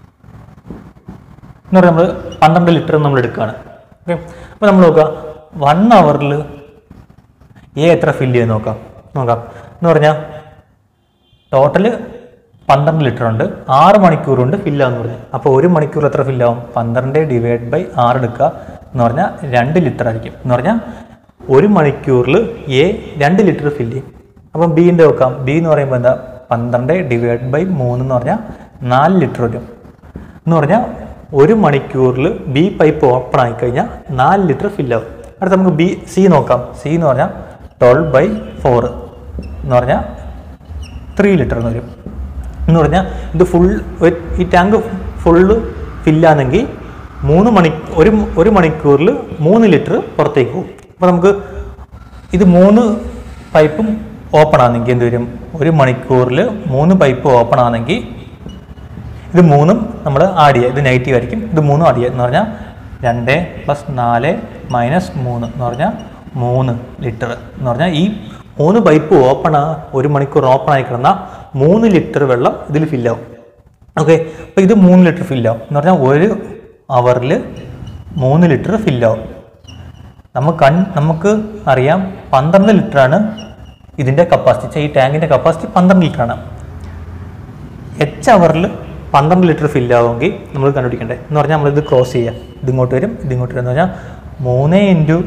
എന്ന് പറഞ്ഞാൽ നമ്മൾ പന്ത്രണ്ട് ലിറ്റർ നമ്മൾ എടുക്കുകയാണ് ഓക്കെ അപ്പോൾ നമ്മൾ നോക്കുക വൺ അവറിൽ എ എത്ര ഫില്ല് ചെയ്ത് നോക്കാം നോക്കാം എന്ന് പറഞ്ഞാൽ ടോട്ടൽ പന്ത്രണ്ട് ലിറ്റർ ഉണ്ട് ആറ് മണിക്കൂർ കൊണ്ട് ഫില്ലാന്ന് പറഞ്ഞു അപ്പോൾ ഒരു മണിക്കൂർ എത്ര ഫില്ലാവും പന്ത്രണ്ട് ഡിവൈഡ് ബൈ ആറ് എടുക്കുക എന്ന് പറഞ്ഞാൽ രണ്ട് ലിറ്റർ ആയിരിക്കും എന്ന് പറഞ്ഞാൽ ഒരു മണിക്കൂറിൽ എ രണ്ട് ലിറ്റർ ഫില്ല് ചെയ്യും അപ്പം ബീൻ്റെ നോക്കാം ബി എന്ന് പറയുമ്പോൾ എന്താ പന്ത്രണ്ട് ഡിവൈഡ് ബൈ മൂന്ന് എന്ന് പറഞ്ഞാൽ നാല് ലിറ്റർ വരും എന്ന് പറഞ്ഞാൽ ഒരു മണിക്കൂറിൽ ബി പൈപ്പ് ഓപ്പൺ ആയി കഴിഞ്ഞാൽ നാല് ലിറ്റർ ഫില്ലാവും അടുത്ത നമുക്ക് ബി സി നോക്കാം സി എന്ന് പറഞ്ഞാൽ ട്വൽവ് ബൈ ഫോർ എന്ന് പറഞ്ഞാൽ ത്രീ ലിറ്റർ എന്ന് വരും എന്ന് പറഞ്ഞാൽ ഇത് ഫുൾ ഈ ടാങ്ക് ഫുള്ള് ഫില്ലാണെങ്കിൽ മൂന്ന് മണി ഒരു ഒരു മണിക്കൂറിൽ മൂന്ന് ലിറ്റർ പുറത്തേക്ക് പോകും അപ്പോൾ നമുക്ക് ഇത് മൂന്ന് പൈപ്പും ഓപ്പൺ ആണെങ്കിൽ എന്ത് വരും ഒരു മണിക്കൂറിൽ മൂന്ന് പൈപ്പ് ഓപ്പൺ ആണെങ്കിൽ ഇത് മൂന്നും നമ്മൾ ആഡ് ചെയ്യുക ഇത് നെഗറ്റീവ് ആയിരിക്കും ഇത് മൂന്നും ആഡ് ചെയ്യുക എന്ന് പറഞ്ഞാൽ രണ്ട് പ്ലസ് നാല് മൈനസ് മൂന്ന് എന്ന് പറഞ്ഞാൽ മൂന്ന് ലിറ്റർ എന്ന് പറഞ്ഞാൽ ഈ മൂന്ന് പൈപ്പ് ഓപ്പൺ ആ ഒരു മണിക്കൂർ ഓപ്പൺ ആയി കിടന്നാൽ മൂന്ന് ലിറ്റർ വെള്ളം ഇതിൽ ഫില്ലാവും ഓക്കെ അപ്പോൾ ഇത് മൂന്ന് ലിറ്റർ ഫില്ലാവും എന്ന് പറഞ്ഞാൽ ഒരു അവറിൽ മൂന്ന് ലിറ്റർ ഫില്ലാവും നമുക്ക് കൺ നമുക്ക് അറിയാം പന്ത്രണ്ട് ലിറ്ററാണ് ഇതിൻ്റെ കപ്പാസിറ്റി ഈ ടാങ്കിൻ്റെ കപ്പാസിറ്റി പന്ത്രണ്ട് ലിറ്ററാണ് എച്ച് അവറിൽ പന്ത്രണ്ട് ലിറ്റർ ഫില്ലാവുമെങ്കിൽ നമ്മൾ കണ്ടുപിടിക്കണ്ടേ എന്ന് പറഞ്ഞാൽ നമ്മളിത് ക്രോസ് ചെയ്യുക ഇതിങ്ങോട്ട് വരും ഇതിങ്ങോട്ട് വരും എന്ന് പറഞ്ഞാൽ മൂന്ന് into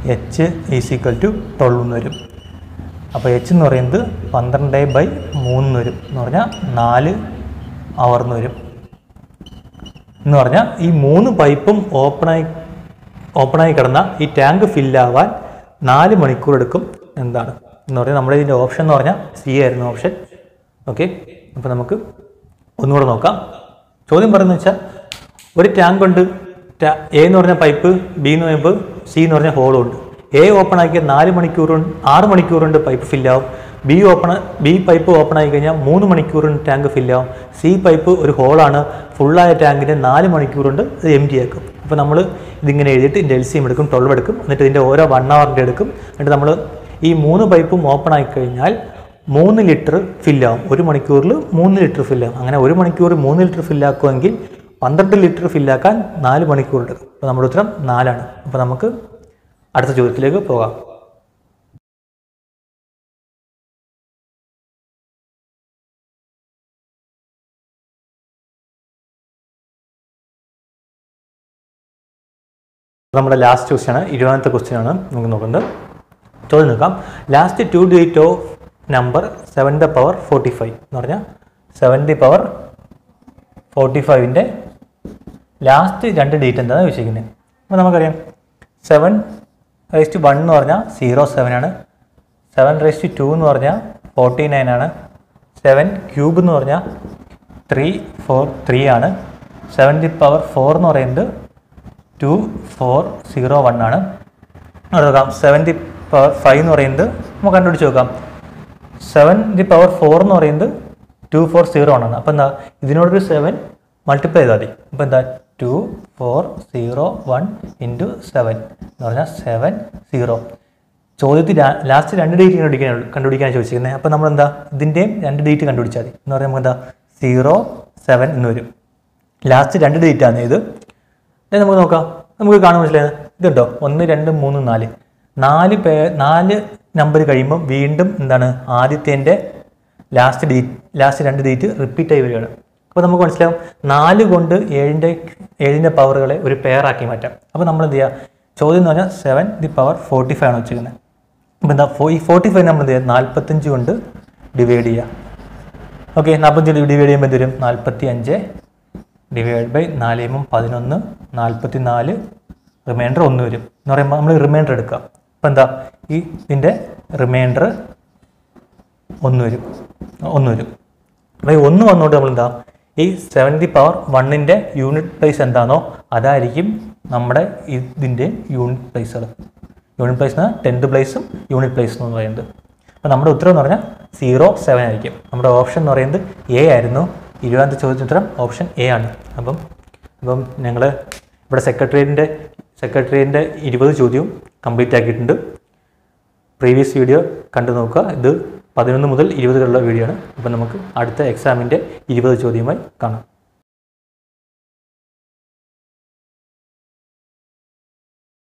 H is equal to twelve എന്ന് വരും അപ്പോൾ എച്ച് എന്ന് പറയുന്നത് പന്ത്രണ്ട് ബൈ മൂന്ന് വരും എന്ന് പറഞ്ഞാൽ നാല് അവർ എന്ന് വരും എന്ന് പറഞ്ഞാൽ ഈ മൂന്ന് പൈപ്പും ഓപ്പണായി ഓപ്പണായി കിടന്ന ഈ ടാങ്ക് ഫില്ലാവാൻ നാല് മണിക്കൂർ എടുക്കും എന്താണ് എന്ന് പറഞ്ഞാൽ നമ്മുടെ ഇതിൻ്റെ ഓപ്ഷൻ എന്ന് പറഞ്ഞാൽ സി ആയിരുന്നു ഓപ്ഷൻ ഓക്കെ അപ്പോൾ നമുക്ക് ഒന്നുകൂടെ നോക്കാം ചോദ്യം പറയുന്നത് വെച്ചാൽ ഒരു ടാങ്ക് ഉണ്ട് ടാ- എ എന്ന് പറഞ്ഞ പൈപ്പ് ബി എന്ന് പറയുമ്പോൾ സി എന്ന് പറഞ്ഞ ഹോളും ഉണ്ട് എ ഓപ്പൺ ആക്കിയ നാല് മണിക്കൂർ കൊണ്ട് ആറ് മണിക്കൂർ കൊണ്ട് പൈപ്പ് ഫില്ലാവും B open B pipe open ആയി കഴിഞ്ഞാൽ മൂന്ന് മണിക്കൂർ കൊണ്ട് ടാങ്ക് ഫില്ലാവും സി പൈപ്പ് ഒരു ഹോളാണ് ഫുള്ളായ ടാങ്കിനെ നാല് മണിക്കൂർ കൊണ്ട് അത് എം ടി ആക്കും അപ്പോൾ നമ്മൾ ഇതിങ്ങനെ എഴുതിയിട്ട് ഇതിൻ്റെ എൽ സി എം എടുക്കും ട്വൽവ് എടുക്കും എന്നിട്ട് ഇതിൻ്റെ ഓരോ വൺ അവറിൻ്റെ എടുക്കും എന്നിട്ട് നമ്മൾ ഈ മൂന്ന് പൈപ്പും ഓപ്പൺ ആയി കഴിഞ്ഞാൽ മൂന്ന് ലിറ്റർ ഫില്ലാവും ഒരു മണിക്കൂറിൽ മൂന്ന് ലിറ്റർ ഫില്ലാവും അങ്ങനെ ഒരു മണിക്കൂർ മൂന്ന് ലിറ്റർ ഫില്ലാക്കുമെങ്കിൽ പന്ത്രണ്ട് ലിറ്റർ ഫില്ലാക്കാൻ നാല് മണിക്കൂർ എടുക്കും അപ്പോൾ നമ്മുടെ ഉത്തരം നാലാണ് അപ്പോൾ നമുക്ക് അടുത്ത ചോദ്യത്തിലേക്ക് പോകാം നമ്മുടെ ലാസ്റ്റ് ക്വസ്റ്റ്യൻ ആണ് ഇരുപതാമത്തെ ക്വസ്റ്റ്യൻ ആണ് നമുക്ക് നോക്കുന്നത് ചോദ്യം നോക്കാം last two digit of number seven the power forty five എന്ന് പറഞ്ഞാൽ സെവൻ ദി പവർ ഫോർട്ടി ഫൈവിൻ്റെ ലാസ്റ്റ് രണ്ട് ഡിജിറ്റ് എന്താണെന്ന് ചോദിച്ചിരിക്കുന്നത് അപ്പോൾ നമുക്കറിയാം സെവൻ റേസ്റ്റ് വൺ എന്ന് പറഞ്ഞാൽ സീറോ സെവൻ ആണ് സെവൻ റേസ്റ്റ് ടു എന്ന് പറഞ്ഞാൽ ഫോർട്ടി നയൻ ആണ് സെവൻ ക്യൂബ് എന്ന് പറഞ്ഞാൽ ത്രീ ഫോർ ത്രീ ആണ് സെവൻ ദി പവർ ഫോർ എന്ന് പറയുന്നത് ടു ഫോർ സീറോ വൺ ആണ് അത് നോക്കാം സെവൻ ദി പവർ ഫൈവ് എന്ന് പറയുന്നത് നമുക്ക് കണ്ടുപിടിച്ച് നോക്കാം സെവൻ ദി പവർ ഫോർ എന്ന് പറയുന്നത് ടു ഫോർ സീറോ ആണ് അപ്പോൾ എന്താ ഇതിനോടൊരു സെവൻ മൾട്ടിപ്ലൈ ചെയ്താൽ മതി അപ്പോൾ എന്താ two four zero one into seven എന്ന് പറഞ്ഞാൽ സെവൻ സീറോ ചോദ്യത്തിൽ ലാസ്റ്റ് രണ്ട് ഡേറ്റ് കണ്ടുപിടിക്കാൻ കണ്ടുപിടിക്കാനാണ് ചോദിച്ചിരിക്കുന്നത് അപ്പോൾ നമ്മൾ എന്താ ഇതിൻ്റെയും രണ്ട് ഡേറ്റ് കണ്ടുപിടിച്ചാൽ മതി എന്ന് പറയുമ്പോൾ എന്താ സീറോ സെവൻ എന്ന് വരും ലാസ്റ്റ് രണ്ട് ഡേറ്റ് ആണ് ഇത് ഇത് നമുക്ക് നോക്കാം നമുക്ക് കാണാൻ മനസ്സിലായത് ഇതുണ്ടോ ഒന്ന് രണ്ട് മൂന്ന് നാല് നാല് പേ നാല് നമ്പർ കഴിയുമ്പോൾ വീണ്ടും എന്താണ് ആദ്യത്തേൻ്റെ ലാസ്റ്റ് ഡേറ്റ് ലാസ്റ്റ് രണ്ട് ഡേറ്റ് റിപ്പീറ്റ് ആയി വരികയാണ് അപ്പോൾ നമുക്ക് മനസ്സിലാവും നാല് കൊണ്ട് ഏഴിൻ്റെ ഏഴിൻ്റെ പവറുകളെ ഒരു പെയറാക്കി മാറ്റാം അപ്പോൾ നമ്മൾ എന്ത് ചെയ്യുക ചോദ്യം എന്ന് പറഞ്ഞാൽ seven the power forty five ആണ് വെച്ചിരിക്കുന്നത് അപ്പോൾ എന്താ ഫോ- ഈ ഫോർട്ടി ഫൈവ് നമ്മൾ എന്ത് ചെയ്യുക നാൽപ്പത്തഞ്ച് കൊണ്ട് ഡിവൈഡ് ചെയ്യുക ഓക്കെ നാൽപ്പത്തഞ്ച് ഡിവൈഡ് ചെയ്യുമ്പോൾ എന്ത് വരും നാൽപ്പത്തി അഞ്ച് ഡിവൈഡ് ബൈ നാല് ചെയ്യുമ്പം പതിനൊന്ന് നാൽപ്പത്തി നാല് റിമൈൻഡർ ഒന്ന് വരും എന്ന് പറയുമ്പോൾ നമ്മൾ റിമൈൻഡർ എടുക്കുക അപ്പോൾ എന്താ ഈ ഇതിൻ്റെ റിമൈൻഡർ ഒന്ന് വരും ഒന്ന് വരും അപ്പോൾ ഈ ഒന്ന് വന്നുകൊണ്ട് നമ്മൾ എന്താ ഈ സെവൻറ്റി പവർ വണ്ണിൻ്റെ യൂണിറ്റ് പ്ലേസ് എന്താണോ അതായിരിക്കും നമ്മുടെ ഇതിൻ്റെ യൂണിറ്റ് പ്ലേസുകൾ യൂണിറ്റ് പ്ലേസ് എന്ന് ടെൻത്ത് പ്ലേസും യൂണിറ്റ് പ്ലേസ് എന്ന് പറയുന്നത് അപ്പോൾ നമ്മുടെ ഉത്തരം എന്ന് പറഞ്ഞാൽ സീറോ സെവൻ ആയിരിക്കും നമ്മുടെ ഓപ്ഷൻ എന്ന് പറയുന്നത് എ ആയിരുന്നു ഇരുപതാമത്തെ ചോദ്യത്തിന് ഉത്തരം ഓപ്ഷൻ എ ആണ് അപ്പം അപ്പം ഞങ്ങൾ ഇവിടെ സെക്രട്ടേറിയറ്റിൻ്റെ സെക്രട്ടേറിയറ്റിൻ്റെ ഇരുപത് ചോദ്യവും കംപ്ലീറ്റ് ആക്കിയിട്ടുണ്ട് പ്രീവിയസ് വീഡിയോ കണ്ടു നോക്കുക ഇത് പതിനൊന്ന് മുതൽ ഇരുപത് വരെയുള്ള വീഡിയോ ആണ് അപ്പം നമുക്ക് അടുത്ത എക്സാമിൻ്റെ ഇരുപത് ചോദ്യമായി കാണാം